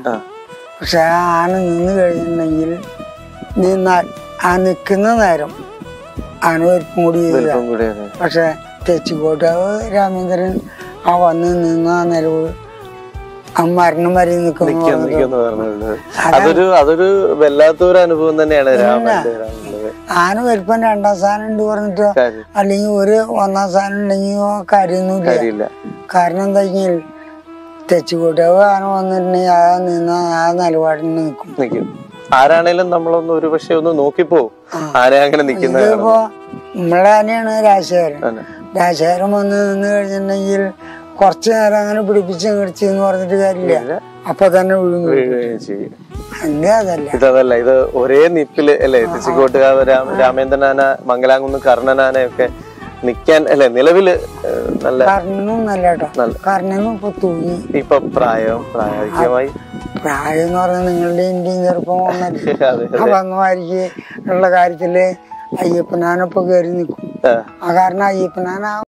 ആ പക്ഷെ ആ ആന നിന്ന് കഴിഞ്ഞിട്ടുണ്ടെങ്കിൽ നിന്നാൽ ആ നിൽക്കുന്ന നേരം ആന വലിപ്പം കൂടി വരിക. വലിപ്പം കൂടി അതെ. പക്ഷെ തെച്ചിക്കോട്ടാവ് രാമേന്ദ്രൻ ആ വന്ന് നിന്ന ആ നിലവ് ആ മരണം വരെ നിൽക്കുന്നു നിക്കാൻ നിക്കാന്ന് പറഞ്ഞത് അതൊരു അതൊരു വല്ലാത്തൊരു അനുഭവം തന്നെയാണ് രാമന്റെ രാമന്റെ ആന വലിപ്പം രണ്ടാം സ്ഥാനം ഉണ്ട് പറഞ്ഞിട്ട് കാര്യം അല്ലെങ്കിൽ ഒരു ഒന്നാം സ്ഥാനം ഉണ്ടെങ്കിൽ കാര്യമൊന്നുമില്ല കാര്യമില്ല കാരണം എന്താ കഴിഞ്ഞാൽ തെച്ചിക്കോട്ടാവ് ആന വന്നിട്ടുണ്ടെങ്കിൽ ആ നിന്ന ആ നിലപാടിന് നിൽക്കും നിക്കും ആരാണേലും നമ്മളൊന്ന് ഒരു പക്ഷെ ഒന്ന് നോക്കിപ്പോ ആരെ അങ്ങനെ നിക്കുന്ന ഇതിപ്പോ നമ്മളെ ആനയാണ് രാജശേഖരൻ അതെ. രാജശേഖരൻ വന്ന് നിന്ന് കഴിഞ്ഞിട്ടുണ്ടെങ്കിൽ കുറച്ചു നേരം അങ്ങനെ പിടിപ്പിച്ച് കിടച്ചു എന്ന് പറഞ്ഞിട്ട് കാര്യമില്ല അപ്പൊ തന്നെ വിഴുങ്ങും വീഴുകയും ചെയ്യും എന്റെ അതല്ല ഇതല്ല ഇത് ഒരേ നിപ്പില് അല്ലെ തെച്ചിക്കോട്ടുകാവ് രാമ രാമേന്ദ്രനാന മംഗലാംകുന്ന് കർണനാനയൊക്കെ നിക്കാൻ അല്ലെ നിലവില് ഏഹ്, നല്ല കർണനും നല്ല കേട്ടോ നല്ല. കർണനും ഇപ്പൊ തൂങ്ങി ഇപ്പൊ പ്രായം പ്രായോഗികമായി പ്രായം എന്ന് പറഞ്ഞാൽ നിങ്ങളുടെ ഇന്ത്യയും ചെറുപ്പം വന്നല്ലേ അതെ അപ്പൊ അന്നമാരിക്ക് ഉള്ള കാര്യത്തില് അയ്യപ്പനാനൊപ്പം കയറി നിൽക്കും ആ, ആ കാരണം അയ്യപ്പനാന